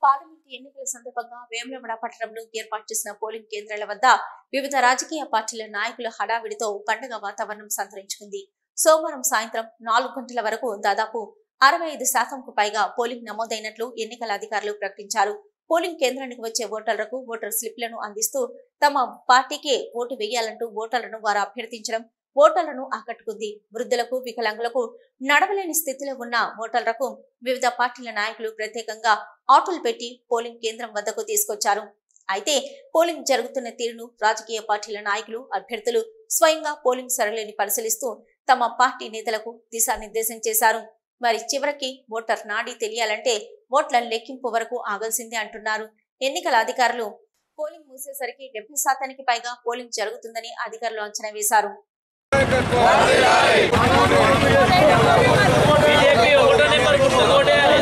parliament ఎన్నికల సందర్భంగా వేములవాడ పట్టణంలో ఏర్పాటు చేసిన పోలింగ్ కేంద్రాల వద్ద వివిధ రాజకీయ పార్టీల నాయకుల హడావిడితో పండుగ వాతావరణం సంతరించుకుంది సోమవారం సాయంత్రం నాలుగు గంటల వరకు దాదాపు అరవై ఐదు శాతంకు పైగా పోలింగ్ నమోదైనట్లు ఎన్నికల అధికారులు ప్రకటించారు పోలింగ్ కేంద్రానికి వచ్చే ఓటర్లకు ఓటర్ స్లిప్లను అందిస్తూ తమ పార్టీకే ఓటు వేయాలంటూ ఓటర్లను వారు అభ్యర్థించడం ఓటర్లను ఆకట్టుకుంది వృద్ధులకు వికలాంగులకు నడవలేని స్థితిలో ఉన్న ఓటర్లకు వివిధ పార్టీల నాయకులు ప్రత్యేకంగా ఆటోలు పెట్టి పోలింగ్ కేంద్రం వద్దకు తీసుకొచ్చారు అయితే పోలింగ్ జరుగుతున్న తీరును రాజకీయ పార్టీల నాయకులు అభ్యర్థులు స్వయంగా పోలింగ్ సరళిని పరిశీలిస్తూ తమ పార్టీ నేతలకు దిశానిర్దేశం చేశారు మరి చివరికి ఓటర్ నాడి తెలియాలంటే ఓట్ల లెక్కింపు వరకు ఆగాల్సిందే అంటున్నారు ఎన్నికల అధికారులు పోలింగ్ మూసేసరికి డెబ్బై శాతానికి పైగా పోలింగ్ జరుగుతుందని అధికారులు అంచనా వేశారు బీజేపీ ఒకటో నెంబర్ గుర్తు ఓటేయాలి